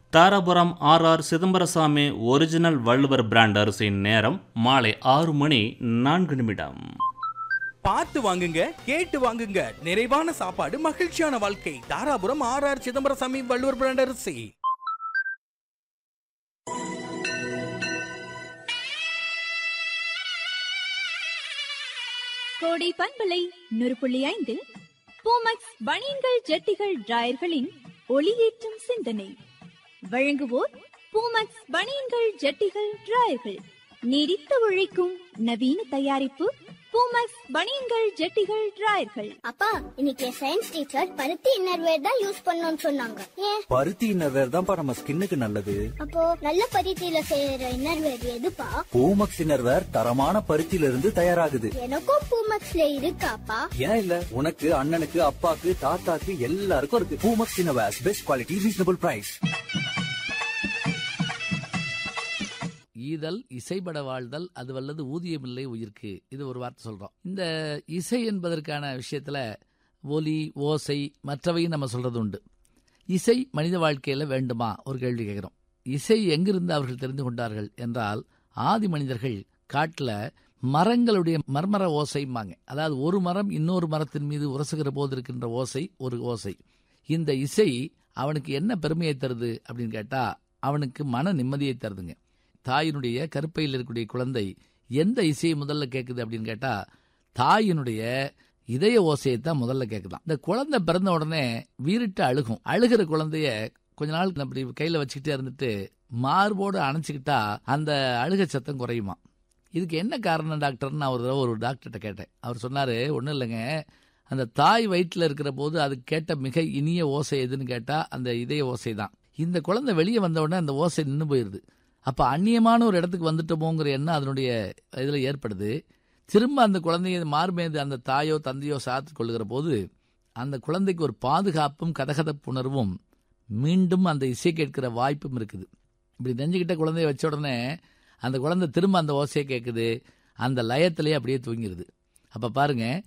Dharapuram R R Chidambarasamy original Valluvar brand அரிசியின் நேரம் மாலை ஆறு மணி நான்கு நிமிடம் பார்த்து வாங்குங்க கேட்டு வாங்குங்க நிறைவான சாப்பாடு மகிழ்ச்சியான வாழ்க்கை Dharapuram R R Chidambarasamy Valluvar brand அரிசி கோடை பண்பலை நூறு புள்ளி ஐந்தில் பூமக்ஸ் பனியன்கள் ஜட்டிகள் டிராயர்களின் ஒளியேற்றும் சிந்தனை வழங்குவோர் பூமக்ஸ் பனியன்கள் ஜட்டிகள் டிராயர்கள் நீடித்து உழைக்கும் நவீன தயாரிப்பு பூமக்ஸ் பனியன்கள் ஜட்டிகள் டிராயர்கள் அப்பா இன்னைக்கு சயின்ஸ் டீச்சர் பருத்தி இன்னர்வேர் தான் யூஸ் பண்ணணும்னு சொன்னாங்க ஏன் பருத்தி இன்னர்வேர் தான்ப்பா நம்ம ஸ்கின்னுக்கு நல்லது அப்போ நல்ல பருத்தியில செய்யற இன்னர்வேர் எதுப்பா பூமக்ஸ் இன்னர்வேர் தரமான பருத்தியில இருந்து தயாராகுது எனக்கும் பூமக்ஸ்ல இருக்காப்பா ஏன் இல்ல உனக்கு அண்ணனுக்கு அப்பாக்கு தாத்தாக்கு எல்லாருக்கும் இருக்கு Poomex innerwear best quality reasonable price ஈதல் இசைபட வாழ்தல் அது வல்லது ஊதியமில்லை உயிர்க்கு இது ஒரு வார்த்தை சொல்றோம் இந்த இசை என்பதற்கான விஷயத்துல ஒலி ஓசை மற்றவையும் நம்ம சொல்றது உண்டு இசை மனித வாழ்க்கையில வேண்டுமா ஒரு கேள்வி கேட்கிறோம் இசை எங்கிருந்து அவர்கள் தெரிந்து கொண்டார்கள் என்றால் ஆதி மனிதர்கள் காட்டுல மரங்களுடைய மர்மர ஓசைம்பாங்க அதாவது ஒரு மரம் இன்னொரு மரத்தின் மீது உரசுகிற போது இருக்கின்ற ஓசை ஒரு ஓசை இந்த இசை அவனுக்கு என்ன பெருமையை தருது அப்படின்னு கேட்டா அவனுக்கு மன நிம்மதியை தருதுங்க தாயினுடைய கருப்பையில் இருக்கக்கூடிய குழந்தை எந்த இசையை முதல்ல கேட்குது அப்படின்னு கேட்டா தாயினுடைய இதய ஓசையை தான் முதல்ல கேட்குதான் இந்த குழந்தை பிறந்த உடனே வீறிட்டு அழுகும் அழுகிற குழந்தைய கொஞ்ச நாள் அப்படி கையில வச்சுக்கிட்டே இருந்துட்டு மார்போடு அணைச்சிக்கிட்டா அந்த அழுக சத்தம் குறையுமா இதுக்கு என்ன காரணம் டாக்டர்னு நான் ஒரு தடவை ஒரு டாக்டர்கிட்ட கேட்டேன் அவர் சொன்னாரு ஒன்றும் இல்லைங்க அந்த தாய் வயிற்றில் இருக்கிற போது அது கேட்ட மிக இனிய ஓசை எதுன்னு கேட்டா அந்த இதய ஓசை தான் இந்த குழந்தை வெளியே வந்த உடனே அந்த ஓசை நின்று போயிருது அப்ப அந்நியமான ஒரு இடத்துக்கு வந்துட்டோமோங்கிற எண்ணம் அதனுடைய இதுல ஏற்படுது திரும்ப அந்த குழந்தைய மார்மேது அந்த தாயோ தந்தையோ சாத்து கொள்ளுகிற போது அந்த குழந்தைக்கு ஒரு பாதுகாப்பும் கதகதப்புணர்வும் மீண்டும் அந்த இசை கேட்கிற வாய்ப்பும் இருக்குது இப்படி நெஞ்சுக்கிட்ட குழந்தைய வச்ச உடனே அந்த குழந்தை திரும்ப அந்த ஓசையை கேட்குது அந்த லயத்திலேயே அப்படியே தூங்கிடுது அப்ப பாருங்க